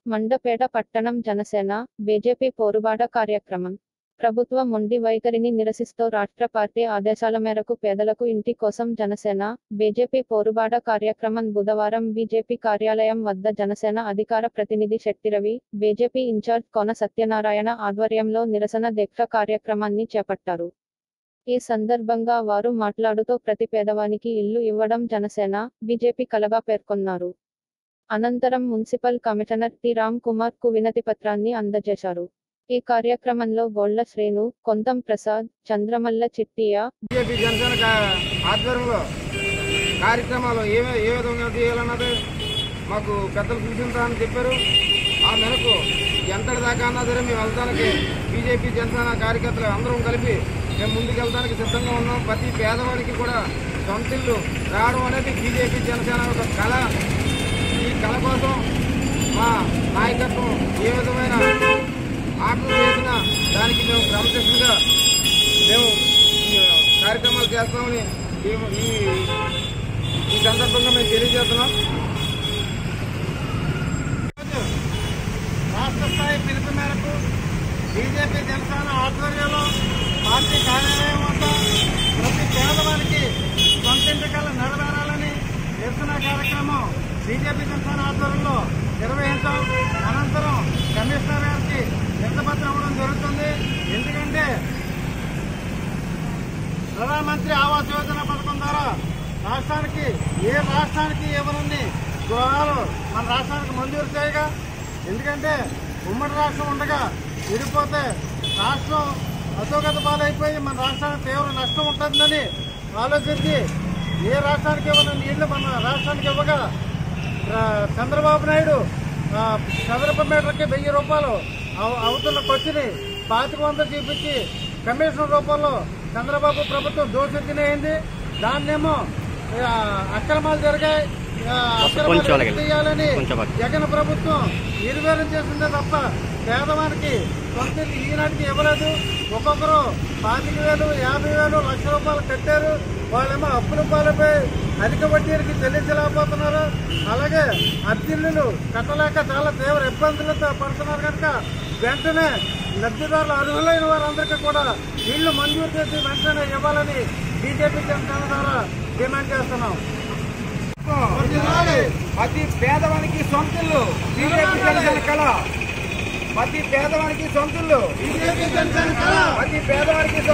మండపేట పట్టణం జనసేన బీజేపీ పోరుబాట కార్యక్రమం ప్రభుత్వ మొండి వైఖరిని నిరసిస్తూ రాష్ట్ర పార్టీ ఆదేశాల మేరకు పేదలకు ఇంటి కోసం జనసేన బీజేపీ పోరుబాట కార్యక్రమం బుధవారం బీజేపీ కార్యాలయం వద్ద జనసేన అధికార ప్రతినిధి శెట్టిరవి బీజేపీ ఇన్ఛార్జ్ కొన సత్యనారాయణ ఆధ్వర్యంలో నిరసన దీక్ష కార్యక్రమాన్ని చేపట్టారు ఈ సందర్భంగా వారు మాట్లాడుతూ ప్రతి పేదవానికి ఇల్లు ఇవ్వడం జనసేన బీజేపీ కలగా పేర్కొన్నారు అనంతరం municipal commissioner T Ram Kumar కు వినతి పత్రాన్ని అందజేశారు ఈ కార్యక్రమంలో గోళ్ల శ్రేణు కొంతం ప్రసాద్ చంద్రమల్ల చిట్టియ బీజేపీ జనసేన కా- ఆధ్వర్యంలో కార్యక్రమాలు ఏ ఏ విధంగా చేయాలన్నది మాకు పెద్దలు సూచించాలని చెప్పారు ఆ మేరకు ఎంతటి దాకా అన్నా సరే మేము వెళ్తానికి బీజేపీ జనసేన కార్యకర్తలు అందరం కలిపి మేము ముందుకు వెళ్తానికి సిద్ధంగా ఉన్నాం ప్రతి పేదవాడికి కూడా సొంతిల్లు రావడం అనేది బీజేపీ జనసేన ఒక కళ ఈ కళ కోసం మా నాయకత్వం ఏ విధమైన ఆటలు వేసినా దానికి మేము క్రమశిక్షణగా మేము ఈ కార్యక్రమాలు చేస్తామని ఈ- ఈ ఈ సందర్భంగా మేము తెలియజేస్తున్నాం రాష్ట్ర స్థాయి పిలుపు మేరకు బీజేపీ జనసేన ఆధ్వర్యంలో పార్టీ కార్యాలయం వద్ద ప్రతి పేదవారికి సొంతింటి కళ నెరవేరాలని నిరసన కార్యక్రమం బీజేపీ జనసేన ఆధ్వర్యంలో నిర్వహించాం అనంతరం కమిషనర్ గారికి వింతపత్రం ఇవ్వడం జరుగుతుంది ఎందుకంటే ప్రధానమంత్రి ఆవాస్ యోజన పథకం ద్వారా రాష్ట్రానికి ఏ రాష్ట్రానికి ఇవ్వనన్ని గృహాలు మన రాష్ట్రానికి మంజూరు చేయగా ఎందుకంటే ఉమ్మడి రాష్ట్రం ఉండగా విడిపోతే రాష్ట్రం అధోగత పాలైపోయి మన రాష్ట్రానికి తీవ్ర నష్టం ఉంటుందని ఆలోచించి ఏ రాష్ట్రానికి ఇవ్వనన్ని నీళ్లు మన రాష్ట్రానికి ఇవ్వగా ఆ, చంద్రబాబు నాయుడు ఆ, చదరపు మీటర్కి వెయ్యి రూపాయలు అవ- అవతల కొచ్చిని పాతిక వందలు చూపించి కమిషన్ రూపంలో చంద్రబాబు ప్రభుత్వం దోషించినయింది దాన్నేమో ఆ, అక్రమాలు జరిగాయి ఆ, అక్రమాలు చేయాలని జగన్ ప్రభుత్వం నిర్వీర్యం చేసిందే తప్ప పేదవానికి సొంత ఇల్లు ఈనాటికి ఇవ్వలేదు ఒక్కొక్కరు పాతిక వేలు యాభై వేలు లక్ష రూపాయలు కట్టారు వాళ్ళేమో అప్పుల పాలపై అధిక వడ్డీలకి చెల్లించలేకపోతున్నారు అలాగే అద్దెల్లులు కట్టలేక చాలా తీవ్ర ఇబ్బందులతో పడుతున్నారు కనుక వెంటనే లబ్ధిదారులు అర్హులైన వారందరికీ కూడా ఇళ్లు మంజూరు చేసి వెంటనే ఇవ్వాలని బీజేపీ జనసేన ద్వారా డిమాండ్ చేస్తున్నాం ప్రతి పేదవానికి సొంతిల్లు బీజేపీ జనసేన కళ ప్రతి పేదవానికి సొంతిల్లు ప్రతి పేదవానికి